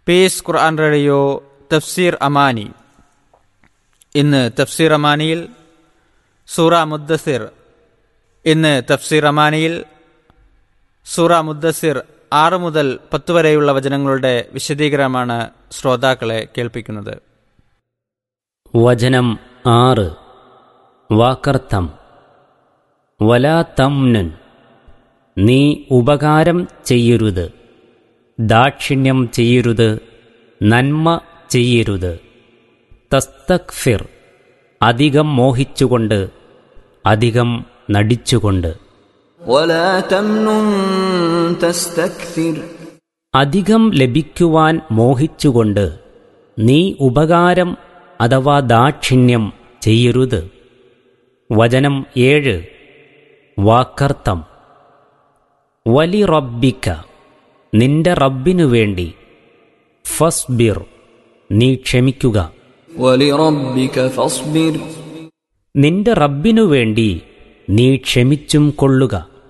Piece ഖുർആൻ radio തഫ്സീർ അമാനി ഇന്ന് തഫ്സീർ അമാനിയിൽ സൂറ മുദ്ദസിർ ഇന്ന് തഫ്സീർ അമാനിയിൽ സൂറ മുദ്ദസിർ ആറ് മുതൽ പത്ത് വരെയുള്ള വചനങ്ങളുടെ വിശദീകരണമാണ് ശ്രോതാക്കളെ കേൾപ്പിക്കുന്നത് വചനം ആറ് വാക്കർത്ഥം വലാ തംനൻ നീ ഉപകാരം ചെയ്യരുത് ദാക്ഷിണ്യം ചെയ്യരുത് നന്മ ചെയ്യരുത് തസ്തക്ഫിർ അധികം മോഹിച്ചുകൊണ്ട് അധികം നടിച്ചുകൊണ്ട് ولا تمنن تستكثر അധികം ലഭിക്കുവാൻ മോഹിച്ചുകൊണ്ട് നീ ഉപകാരം അഥവാ ദാക്ഷിണ്യം ചെയ്യരുത് വചനം ഏഴ് വാക്കർത്ഥം വലി റബ്ബിക്ക നിന്റെ റബ്ബിനു വേണ്ടി ഫസ്ബിർ നീ ക്ഷമിക്കുക ولربك فاصبر നിന്റെ റബ്ബിനു വേണ്ടി നീ ക്ഷമിച്ചും കൊള്ളുക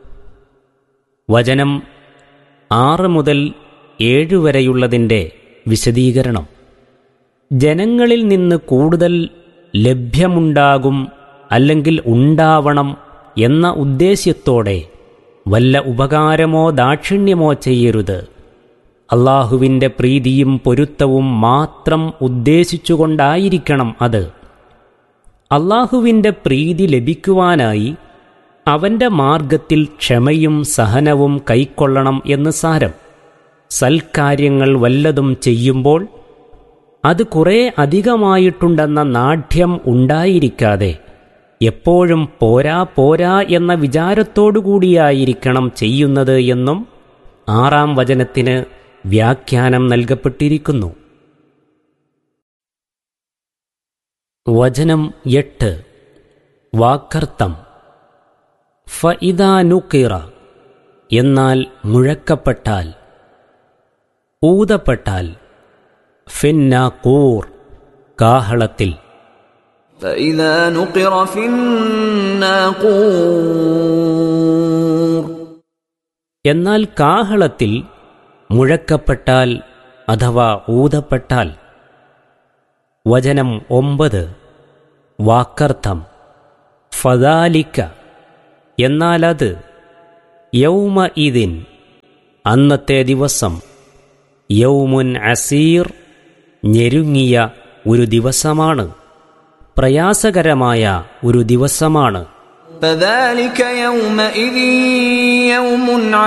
വചനം ആറ് മുതൽ ഏഴ് വരെയുള്ളതിൻ്റെ വിശദീകരണം ജനങ്ങളിൽ നിന്ന് കൂടുതൽ ലഭ്യമുണ്ടാകും അല്ലെങ്കിൽ ഉണ്ടാവണം എന്ന ഉദ്ദേശ്യത്തോടെ വല്ല ഉപകാരമോ ദാക്ഷിണ്യമോ ചെയ്യരുത് അള്ളാഹുവിൻ്റെ പ്രീതിയും പൊരുത്തവും മാത്രം ഉദ്ദേശിച്ചുകൊണ്ടായിരിക്കണം അത് അള്ളാഹുവിൻ്റെ പ്രീതി ലഭിക്കുവാനായി അവൻ്റെ മാർഗത്തിൽ ക്ഷമയും സഹനവും കൈക്കൊള്ളണം എന്ന് സാരം സൽക്കാര്യങ്ങൾ വല്ലതും ചെയ്യുമ്പോൾ അത് കുറേ അധികമായിട്ടുണ്ടെന്ന നാഢ്യം ഉണ്ടായിരിക്കാതെ എപ്പോഴും പോരാ പോരാ എന്ന വിചാരത്തോടുകൂടിയായിരിക്കണം ചെയ്യുന്നത് എന്നും ആറാം വചനത്തിന് വ്യാഖ്യാനം നൽകപ്പെട്ടിരിക്കുന്നു വചനം എട്ട് വാക്കർത്ഥം ഫഇദാനുക്കിറ എന്നാൽ മുഴക്കപ്പെട്ടാൽ ഊതപ്പെട്ടാൽ ഫിന്നാക്കൂർ കാഹളത്തിൽ فإذا نقر في الناقور എന്നാൽ കാഹളത്തിൽ മുഴക്കപ്പെട്ടാൽ അഥവാ ഊതപ്പെട്ടാൽ വചനം ഒമ്പത് വാക്കർത്ഥം ഫദാലിക്ക എന്നാലത് യൗമ ഇതിൻ അന്നത്തെ ദിവസം യൗമുൻ അസീർ ഞെരുങ്ങിയ ഒരു ദിവസമാണ് പ്രയാസകരമായ ഒരു ദിവസമാണ് فذلك يومئذ يوم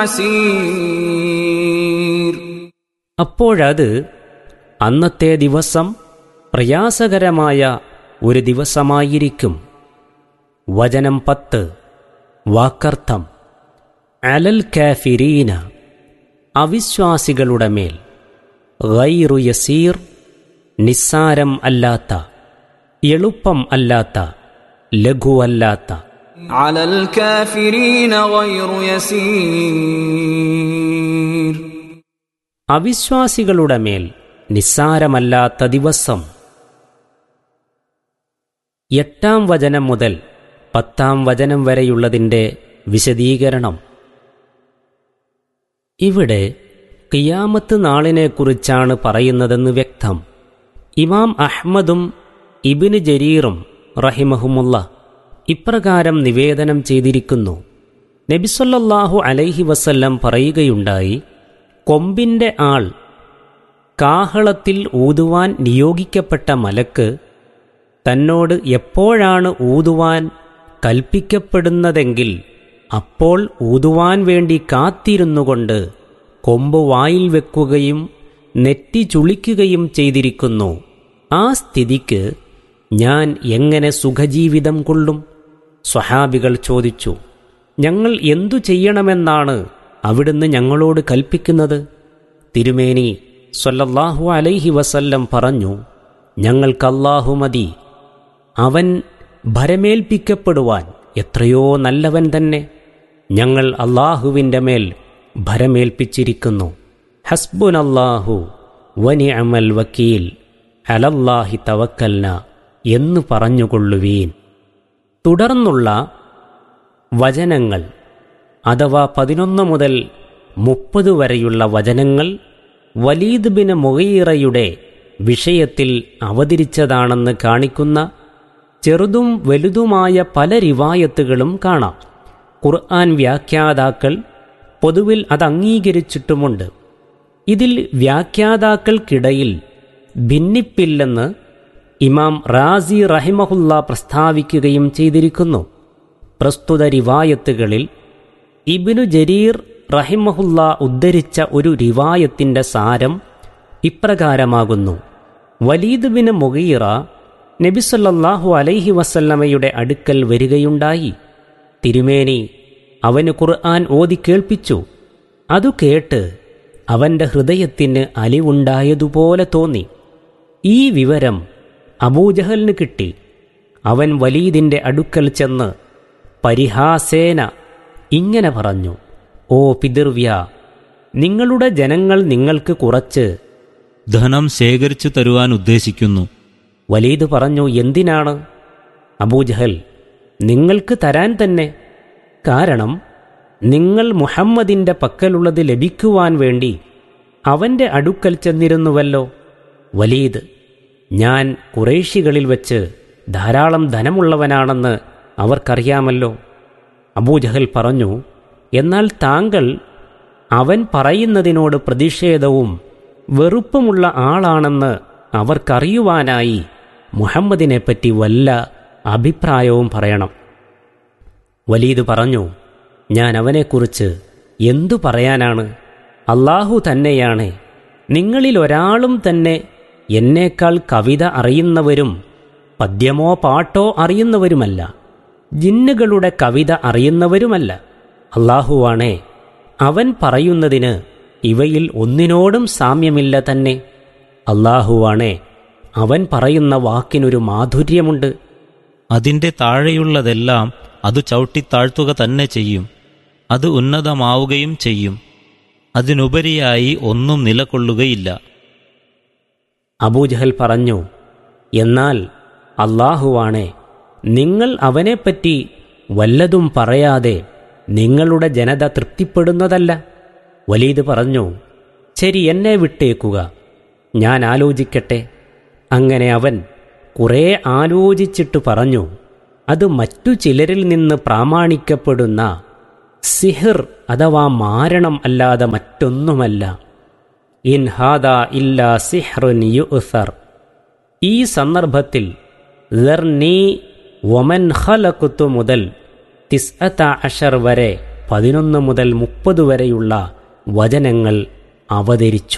عسير അപ്പോഴത് അന്നത്തെ ദിവസം പ്രയാസകരമായ ഒരു ദിവസമായിരിക്കും വചനം പത്ത് വാക്കർത്ഥം അലൽ കാഫിരീന അവിശ്വാസികളുടെ മേൽ ഗൈറു യസീർ നിസ്സാരം അല്ലാത്ത എളുപ്പം അല്ലാത്ത ലഘുവല്ലാത്ത على الكافرين غير يسير അവിശ്വാസികളുടെ മേൽ നിസ്സാരമല്ലാത്ത ദിവസം എട്ടാം വചനം മുതൽ പത്താം വചനം വരെയുള്ളതിൻ്റെ വിശദീകരണം ഇവിടെ കിയാമത്ത് നാളിനെക്കുറിച്ചാണ് പറയുന്നതെന്ന് വ്യക്തം ഇമാം അഹ്മദും ഇബിന് ജരീറും റഹിമഹുമുള്ള ഇപ്രകാരം നിവേദനം ചെയ്തിരിക്കുന്നു നബിസൊല്ലാഹു അലൈഹി വസല്ലം പറയുകയുണ്ടായി കൊമ്പിൻ്റെ ആൾ കാഹളത്തിൽ ഊതുവാൻ നിയോഗിക്കപ്പെട്ട മലക്ക് തന്നോട് എപ്പോഴാണ് ഊതുവാൻ കൽപ്പിക്കപ്പെടുന്നതെങ്കിൽ അപ്പോൾ ഊതുവാൻ വേണ്ടി കാത്തിരുന്നുകൊണ്ട് കൊമ്പ് വായിൽ വെക്കുകയും നെറ്റി ചുളിക്കുകയും ചെയ്തിരിക്കുന്നു ആ സ്ഥിതിക്ക് ഞാൻ എങ്ങനെ സുഖജീവിതം കൊള്ളും സ്വഹാബികൾ ചോദിച്ചു ഞങ്ങൾ എന്തു ചെയ്യണമെന്നാണ് അവിടുന്ന് ഞങ്ങളോട് കൽപ്പിക്കുന്നത് തിരുമേനി സ്വല്ലല്ലാഹു അലൈഹി വസല്ലം പറഞ്ഞു ഞങ്ങൾക്കല്ലാഹു മതി അവൻ ഭരമേൽപ്പിക്കപ്പെടുവാൻ എത്രയോ നല്ലവൻ തന്നെ ഞങ്ങൾ അള്ളാഹുവിൻ്റെ മേൽ ഭരമേൽപ്പിച്ചിരിക്കുന്നു ഹസ്ബുനല്ലാഹു വനി അമൽ വക്കീൽ അലല്ലാഹി തവക്കൽന എന്ന് പറഞ്ഞുകൊള്ളുവീൻ തുടർന്നുള്ള വചനങ്ങൾ അഥവാ പതിനൊന്ന് മുതൽ മുപ്പത് വരെയുള്ള വചനങ്ങൾ വലീദ് ബിൻ മൊഹീറയുടെ വിഷയത്തിൽ അവതരിച്ചതാണെന്ന് കാണിക്കുന്ന ചെറുതും വലുതുമായ പല റിവായത്തുകളും കാണാം ഖുർആൻ വ്യാഖ്യാതാക്കൾ പൊതുവിൽ അത് അംഗീകരിച്ചിട്ടുമുണ്ട് ഇതിൽ വ്യാഖ്യാതാക്കൾക്കിടയിൽ ഭിന്നിപ്പില്ലെന്ന് ഇമാം റാസി റഹിമഹുല്ല പ്രസ്താവിക്കുകയും ചെയ്തിരിക്കുന്നു പ്രസ്തുത റിവായത്തുകളിൽ ഇബിനു ജരീർ റഹിമഹുല്ല ഉദ്ധരിച്ച ഒരു റിവായത്തിന്റെ സാരം ഇപ്രകാരമാകുന്നു വലീദ് ബിൻ മുഗീറ നബിസല്ലാഹു അലൈഹി വസല്ലമയുടെ അടുക്കൽ വരികയുണ്ടായി തിരുമേനി അവന് ഖുർആൻ ഓതി കേൾപ്പിച്ചു അതു കേട്ട് അവന്റെ ഹൃദയത്തിന് അലിവുണ്ടായതുപോലെ തോന്നി ഈ വിവരം അബൂജഹലിന് കിട്ടി അവൻ വലീദിന്റെ അടുക്കൽ ചെന്ന് പരിഹാസേന ഇങ്ങനെ പറഞ്ഞു ഓ പിതൃവ്യ നിങ്ങളുടെ ജനങ്ങൾ നിങ്ങൾക്ക് കുറച്ച് ധനം ശേഖരിച്ചു തരുവാൻ ഉദ്ദേശിക്കുന്നു വലീദ് പറഞ്ഞു എന്തിനാണ് അബൂജഹൽ നിങ്ങൾക്ക് തരാൻ തന്നെ കാരണം നിങ്ങൾ മുഹമ്മദിന്റെ പക്കലുള്ളത് ലഭിക്കുവാൻ വേണ്ടി അവന്റെ അടുക്കൽ ചെന്നിരുന്നുവല്ലോ വലീദ് ഞാൻ കുറേശികളിൽ വെച്ച് ധാരാളം ധനമുള്ളവനാണെന്ന് അവർക്കറിയാമല്ലോ അബൂജഹൽ പറഞ്ഞു എന്നാൽ താങ്കൾ അവൻ പറയുന്നതിനോട് പ്രതിഷേധവും വെറുപ്പുമുള്ള ആളാണെന്ന് അവർക്കറിയുവാനായി മുഹമ്മദിനെപ്പറ്റി വല്ല അഭിപ്രായവും പറയണം വലീദ് പറഞ്ഞു ഞാൻ അവനെക്കുറിച്ച് എന്തു പറയാനാണ് അള്ളാഹു തന്നെയാണ് നിങ്ങളിൽ ഒരാളും തന്നെ എന്നേക്കാൾ കവിത അറിയുന്നവരും പദ്യമോ പാട്ടോ അറിയുന്നവരുമല്ല ജിന്നുകളുടെ കവിത അറിയുന്നവരുമല്ല അള്ളാഹുവാണേ അവൻ പറയുന്നതിന് ഇവയിൽ ഒന്നിനോടും സാമ്യമില്ല തന്നെ അള്ളാഹുവാണേ അവൻ പറയുന്ന വാക്കിനൊരു മാധുര്യമുണ്ട് അതിന്റെ താഴെയുള്ളതെല്ലാം അത് ചവിട്ടിത്താഴ്ത്തുക തന്നെ ചെയ്യും അത് ഉന്നതമാവുകയും ചെയ്യും അതിനുപരിയായി ഒന്നും നിലകൊള്ളുകയില്ല അബൂജഹൽ പറഞ്ഞു എന്നാൽ അള്ളാഹുവാണേ നിങ്ങൾ അവനെപ്പറ്റി വല്ലതും പറയാതെ നിങ്ങളുടെ ജനത തൃപ്തിപ്പെടുന്നതല്ല വലീദ് പറഞ്ഞു ശരി എന്നെ വിട്ടേക്കുക ഞാൻ ആലോചിക്കട്ടെ അങ്ങനെ അവൻ കുറേ ആലോചിച്ചിട്ട് പറഞ്ഞു അത് മറ്റു ചിലരിൽ നിന്ന് പ്രാമാണിക്കപ്പെടുന്ന സിഹിർ അഥവാ മാരണം അല്ലാതെ മറ്റൊന്നുമല്ല ഇൻ ഹാദ ഇല്ലാ സിഹ്റുൻ യുഅ്സർ ഈ സന്ദർഭത്തിൽ ദർനി വമൻ ഖലഖ്തു മുതൽ തിസ്അത അഷർ വരെ പതിനൊന്ന് മുതൽ മുപ്പത് വരെയുള്ള വചനങ്ങൾ അവതരിച്ചു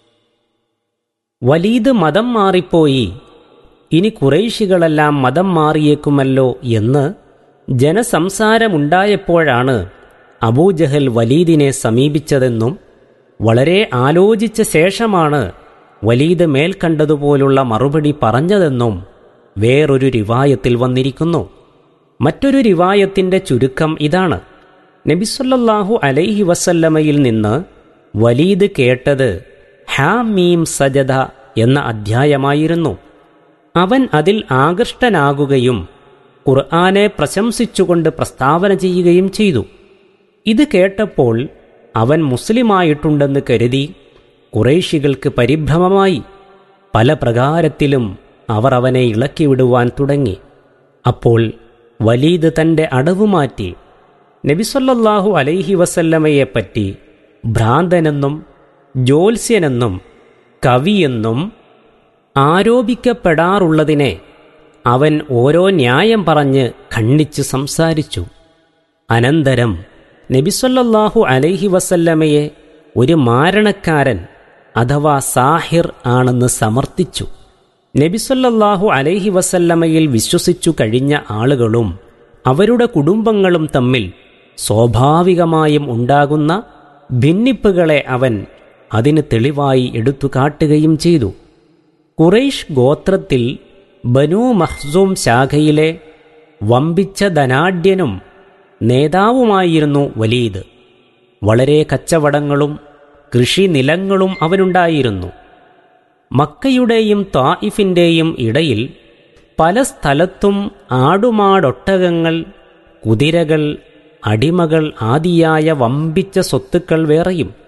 വലീദ് മതം മാറിപ്പോയി ഇനി കുറേശികളെല്ലാം മതം മാറിയേക്കുമല്ലോ എന്ന് ജനസംസാരമുണ്ടായപ്പോഴാണ് അബൂജഹൽ വലീദിനെ സമീപിച്ചതെന്നും വളരെ ആലോചിച്ച ശേഷമാണ് വലീദ് മേൽ കണ്ടതുപോലുള്ള മറുപടി പറഞ്ഞതെന്നും വേറൊരു റിവായത്തിൽ വന്നിരിക്കുന്നു മറ്റൊരു റിവായത്തിന്റെ ചുരുക്കം ഇതാണ് നബിസ്വല്ലാഹു അലൈഹി വസല്ലമയിൽ നിന്ന് വലീദ് കേട്ടത് ഹാമീം സജദ എന്ന അധ്യായമായിരുന്നു അവൻ അതിൽ ആകൃഷ്ടനാകുകയും ഖുർആനെ പ്രശംസിച്ചുകൊണ്ട് പ്രസ്താവന ചെയ്യുകയും ചെയ്തു ഇത് കേട്ടപ്പോൾ അവൻ മുസ്ലിമായിട്ടുണ്ടെന്ന് കരുതി കുറേശികൾക്ക് പരിഭ്രമമായി പല പ്രകാരത്തിലും അവർ അവനെ ഇളക്കിവിടുവാൻ തുടങ്ങി അപ്പോൾ വലീദ് തന്റെ അടവ് മാറ്റി നബിസൊല്ലാഹു അലൈഹി വസല്ലമയെപ്പറ്റി ഭ്രാന്തനെന്നും ജ്യോത്സ്യനെന്നും കവിയെന്നും ആരോപിക്കപ്പെടാറുള്ളതിനെ അവൻ ഓരോ ന്യായം പറഞ്ഞ് ഖണ്ഡിച്ച് സംസാരിച്ചു അനന്തരം നബിസൊല്ലാഹു അലൈഹി വസല്ലമയെ ഒരു മാരണക്കാരൻ അഥവാ സാഹിർ ആണെന്ന് സമർത്ഥിച്ചു നബിസൊല്ലാഹു അലൈഹി വസല്ലമയിൽ വിശ്വസിച്ചു കഴിഞ്ഞ ആളുകളും അവരുടെ കുടുംബങ്ങളും തമ്മിൽ സ്വാഭാവികമായും ഉണ്ടാകുന്ന ഭിന്നിപ്പുകളെ അവൻ അതിന് തെളിവായി എടുത്തു കാട്ടുകയും ചെയ്തു കുറൈഷ് ഗോത്രത്തിൽ ബനു മഹ്സൂം ശാഖയിലെ വമ്പിച്ച ധനാഢ്യനും നേതാവുമായിരുന്നു വലീദ് വളരെ കച്ചവടങ്ങളും കൃഷിനിലങ്ങളും അവനുണ്ടായിരുന്നു മക്കയുടെയും തായിഫിൻ്റെയും ഇടയിൽ പല സ്ഥലത്തും ആടുമാടൊട്ടകങ്ങൾ കുതിരകൾ അടിമകൾ ആദിയായ വമ്പിച്ച സ്വത്തുക്കൾ വേറെയും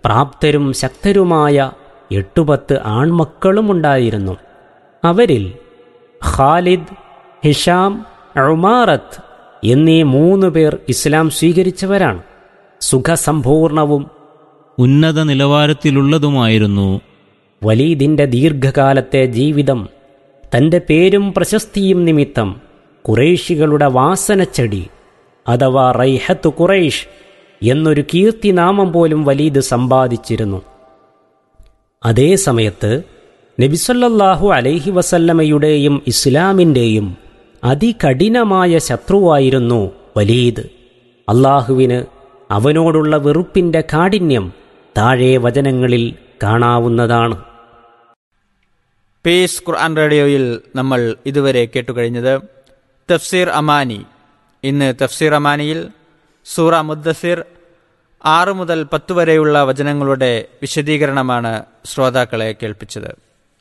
പ്രാപ്തരും ശക്തരുമായ എട്ടുപത്ത് ആൺമക്കളുമുണ്ടായിരുന്നു അവരിൽ ഖാലിദ് ഹിഷാം ഉമാറത്ത് എന്നീ മൂന്ന് പേർ ഇസ്ലാം സ്വീകരിച്ചവരാണ് സുഖസമ്പൂർണവും ഉന്നത നിലവാരത്തിലുള്ളതുമായിരുന്നു വലീദിന്റെ ദീർഘകാലത്തെ ജീവിതം തന്റെ പേരും പ്രശസ്തിയും നിമിത്തം കുറേശികളുടെ വാസനച്ചെടി അഥവാ റൈഹത്ത് കുറൈഷ് എന്നൊരു കീർത്തിനാമം പോലും വലീദ് സമ്പാദിച്ചിരുന്നു അതേ സമയത്ത് നബിസല്ലാഹു അലൈഹി വസല്ലമയുടെയും ഇസ്ലാമിൻ്റെയും അതികഠിനമായ ശത്രുവായിരുന്നു വലീദ് അള്ളാഹുവിന് അവനോടുള്ള വെറുപ്പിന്റെ കാഠിന്യം താഴെ വചനങ്ങളിൽ കാണാവുന്നതാണ് പീസ് ഖുർആൻ റേഡിയോയിൽ നമ്മൾ ഇതുവരെ കേട്ടുകഴിഞ്ഞത് തഫ്സീർ അമാനി ഇന്ന് തഫ്സീർ അമാനിയിൽ സൂറ മുദ്ദസിർ ആറ് മുതൽ പത്ത് വരെയുള്ള വചനങ്ങളുടെ വിശദീകരണമാണ് ശ്രോതാക്കളെ കേൾപ്പിച്ചത്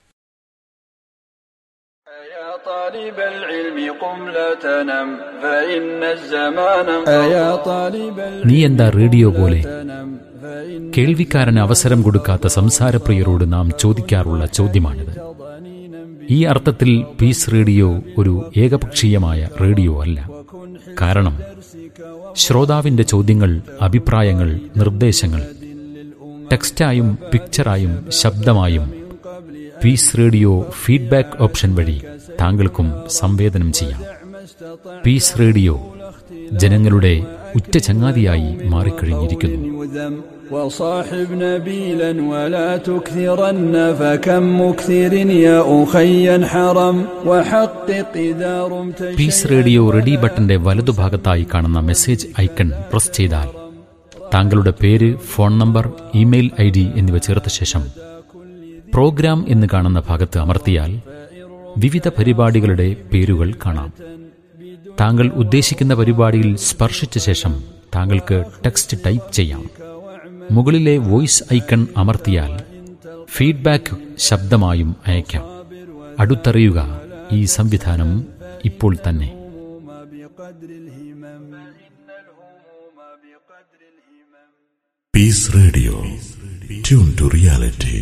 يا طالب العلم قم لا تنم فإن الزمان يا طالب നീ എന്താ റേഡിയോ പോലെ تنم فإن കേൾവിക്കാരന് അവസരം കൊടുക്കാത്ത സംസാരപ്രിയരോട് നാം ചോദിക്കാറുള്ള ചോദ്യമാണിത് ഈ അർത്ഥത്തിൽ പീസ് റേഡിയോ ഒരു ഏകപക്ഷീയമായ റേഡിയോ അല്ല കാരണം ശ്രോതാവിന്റെ ചോദ്യങ്ങൾ അഭിപ്രായങ്ങൾ നിർദ്ദേശങ്ങൾ ടെക്സ്റ്റായും പിക്ചറായും ശബ്ദമായും പീസ് റേഡിയോ ഫീഡ്ബാക്ക് ഓപ്ഷൻ വഴി താങ്കൾക്കും സംവേദനം ചെയ്യാം പീസ് റേഡിയോ ജനങ്ങളുടെ ഉറ്റ ചങ്ങാതിയായി മാറിക്കഴിഞ്ഞിരിക്കുന്നു يذم وصاحب نبيلا ولا تكثرن فكم مكثر يا أخي حرم وحقق إذا رمت പീസ് റേഡിയോ റെഡി ബട്ടന്റെ വലതുഭാഗത്തായി കാണുന്ന മെസ്സേജ് ഐക്കൺ പ്രസ് ചെയ്താൽ താങ്കളുടെ പേര് phone number email I D എന്നിവ ചേർത്ത ശേഷം പ്രോഗ്രാം എന്ന് കാണുന്ന ഭാഗത്ത് അമർത്തിയാൽ വിവിധ പരിപാടികളുടെ പേരുകൾ കാണാം താങ്കൾ ഉദ്ദേശിക്കുന്ന പരിപാടിയിൽ സ്പർശിച്ച ശേഷം താങ്കൾക്ക് ടെക്സ്റ്റ് ടൈപ്പ് ചെയ്യാം മുകളിലെ വോയിസ് ഐക്കൺ അമർത്തിയാൽ ഫീഡ്ബാക്ക് ശബ്ദമായും അയക്കാം അടുത്തറിയുക ഈ സംവിധാനം ഇപ്പോൾ തന്നെ بقدر الهمم فإن الهموم بقدر الهمم Peace Radio. Tune to reality.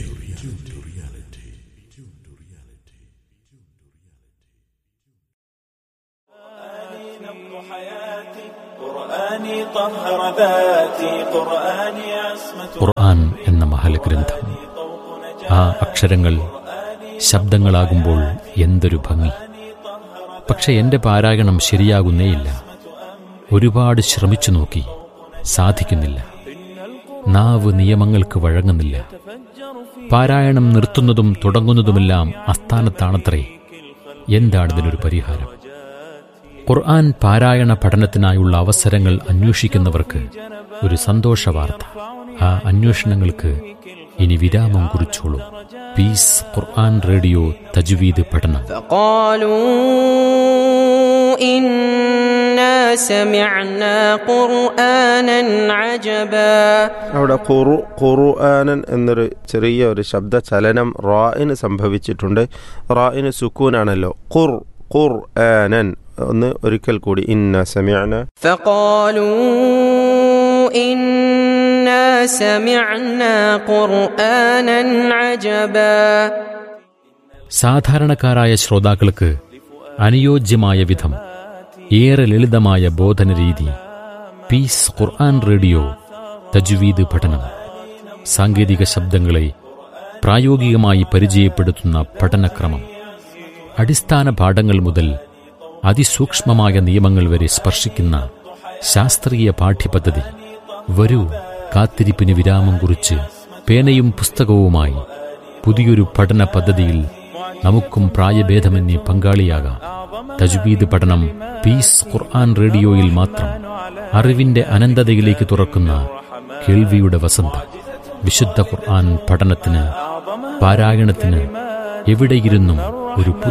قرآني طهر ذاتي قرآني عصمة ഖുർആൻ എന്ന മഹലഗ്രന്ഥം ആ അക്ഷരങ്ങൾ ശബ്ദങ്ങളാകുമ്പോൾ എന്തൊരു ഭംഗി പക്ഷെ എന്റെ പാരായണം ശരിയാകുന്നേയില്ല ഒരുപാട് ശ്രമിച്ചു നോക്കി സാധിക്കുന്നില്ല നാവ് നിയമങ്ങൾക്ക് വഴങ്ങുന്നില്ല പാരായണം നിർത്തുന്നതും തുടങ്ങുന്നതുമെല്ലാം അസ്ഥാനത്താണത്രേ എന്താണിതിനൊരു പരിഹാരം ഖുർആൻ പാരായണ പഠനത്തിനായുള്ള അവസരങ്ങൾ അന്വേഷിക്കുന്നവർക്ക് ഒരു സന്തോഷ വാർത്ത ആ അന്വേഷണങ്ങൾക്ക് ഇനി വിരാമം കുറിച്ചോളൂ പീസ് ഖുർആൻ റേഡിയോ തജ്വീദ് പഠനം فقالوا إنا سمعنا قرآنا عجبا അവിടെ ഖുറു ഖുർആനൻ എന്നൊരു ചെറിയ ഒരു ശബ്ദ ചലനം റായിന് സംഭവിച്ചിട്ടുണ്ട് റായിന് സുക്കൂനാണല്ലോ ഖുർ ഖുർ ആനൻ ഒന്ന് ഒരിക്കൽ കൂടി ഇന്ന സമയന فقالوا إنا سمعنا قرآنا عجبا സാധാരണക്കാരായ ശ്രോതാക്കൾക്ക് അനുയോജ്യമായ വിധം ഏറെ ലളിതമായ ബോധന രീതി പീസ് ഖുർആൻ റേഡിയോ തജ്വീദ് പഠനം സാങ്കേതിക ശബ്ദങ്ങളെ പ്രായോഗികമായി പരിചയപ്പെടുത്തുന്ന പഠനക്രമം അടിസ്ഥാന പാഠങ്ങൾ മുതൽ അതിസൂക്ഷ്മമായ നിയമങ്ങൾ വരെ സ്പർശിക്കുന്ന ശാസ്ത്രീയ പാഠ്യപദ്ധതി വരൂ കാത്തിരിപ്പിന് വിരാമം കുറിച്ച് പേനയും പുസ്തകവുമായി പുതിയൊരു പഠന പദ്ധതിയിൽ നമുക്കും പ്രായഭേദമന്യേ പങ്കാളിയാകാം തജ്വീദ് പഠനം പീസ് ഖുർആൻ റേഡിയോയിൽ മാത്രം അറിവിന്റെ അനന്തതയിലേക്ക് തുറക്കുന്ന കേൾവിയുടെ വസന്തം വിശുദ്ധ ഖുർആൻ പഠനത്തിന് പാരായണത്തിന് എവിടെയിരുന്നും ഒരു